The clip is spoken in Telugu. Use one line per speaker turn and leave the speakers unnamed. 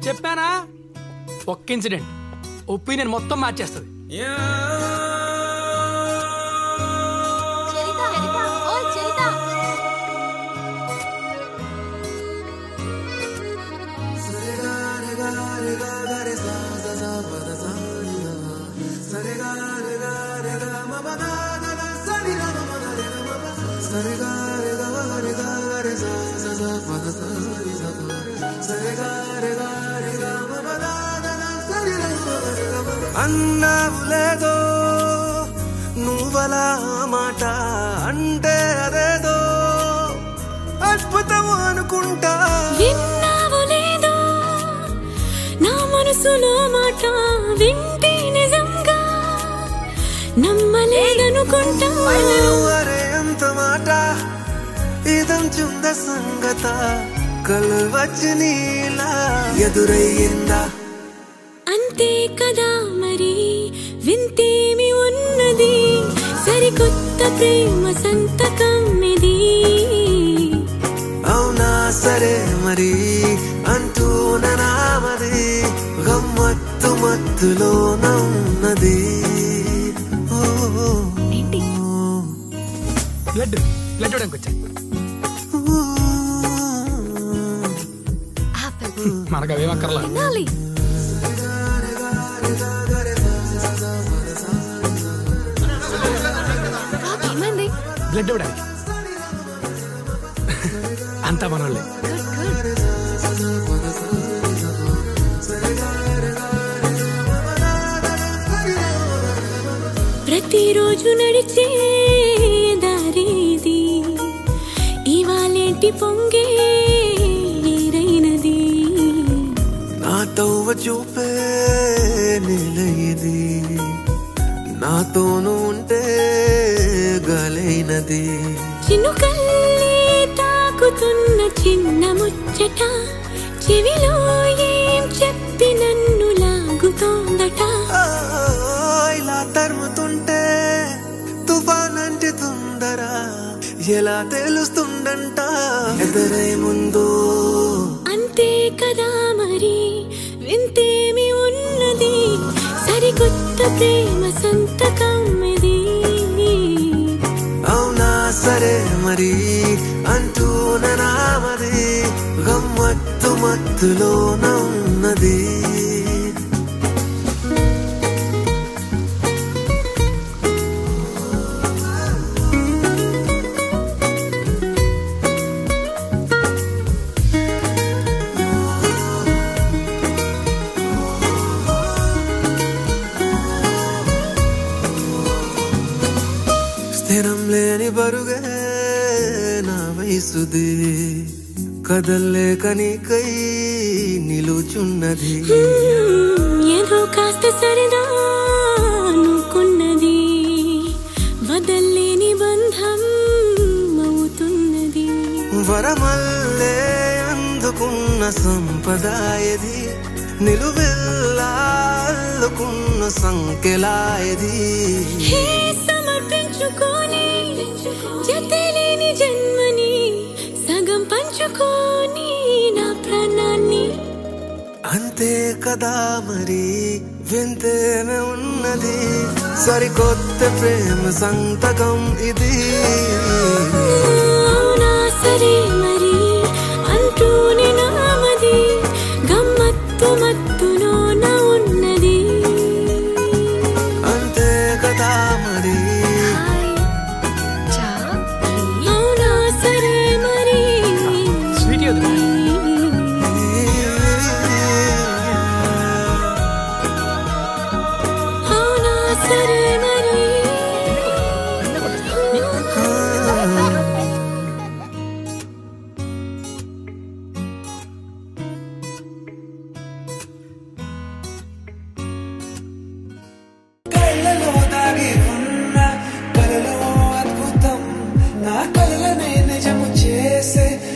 చెప్పానా ఒక్క ఇన్సిడెంట్ ఒపీనియన్ మొత్తం మార్చేస్తుంది
చరిత వెనక ఓయ్ చరిత
అన్నావు లేదో నువ్వలా మాట అంటే అదేదో అద్భుతం అనుకుంటా
విన్నావు లేదో నా మనసులో మాట వింటే నిజంగా నమ్మలేదనుకుంటా
అరే ఎంత మాట ఇదంచుంద సంగత కలవచ్చి నీలా ఎదురయ్యిందా
అంతే కదా మరి వింతేమి ఉన్నది సరికొత్త ప్రేమ సంతకం ఇది
అవునా సరే మరి అంటూ నామది గమ్మత్తు మత్తులోన ఉన్నది ఓ,
ఏంటి
బ్లడ్ బ్లడ్ ఇవ్వడానికి వచ్చా
ఓ,
ఆపిల్
మనకు అవేం అక్కర్లా
తినాలి రాక్, ఏమైంది
బ్లడ్ ఇవ్వడానికి అంతా మనోళ్ళే
గుడ్ గుడ్
ప్రతిరోజు నడిచే దారిది ఇవాళేంటి పొంగే నీరైనది
నా తవ్వ చూపే నిలయది నాతోను ఉంటే గలైనది
చినుకల్లే తాకుతున్న చిన్న ముచ్చట చెవిలో ఏం చెప్పి నన్ను లాగుతోందట
ఆ, ఇలా తరుముతుంటే తుఫాన్ అంటే తొందర ఎలా తెలుస్తుందంట ఎదురై ముందు
అంతే కదా మరి వింతేమి ఉన్నది సరికొత్త ప్రేమ సంతకం ఇది
అవునా సరే మరి అంటూ నామది గమ్మత్తు మత్తులోన ఉన్నది స్థిరం లేని బరుగే నా వయసుది కదల్లేక నీకై నిలుచున్నది
హ్మ్, ఏదో కాస్త సరదా అనుకున్నది వదల్లేని బంధం అవుతున్నది
వరమల్లే అందుకున్న సంపద ఇది నిలువెల్లా అల్లుకున్న సంకెలాయది
హే సమర్పించుకోని జతలేని జన్మని సగం పంచుకోని నా ప్రాణాన్ని
అంతే కదా మరి వింతేనే ఉన్నది సరికొత్త ప్రేమ సంతకం ఇది
అవునా సరే మరి అంటూనే నామది గమ్మత్తు మత్తులోన ఉన్నది
అంతే కదా మరి
హాయ్ చాక్లీ
అవునా సరే మరి
స్వీట్ వదిలే
అవునా సరే మరి
కళ్ళలో దాగి ఉన్న కలలో అద్భుతం నా కలలనే నిజము చేసే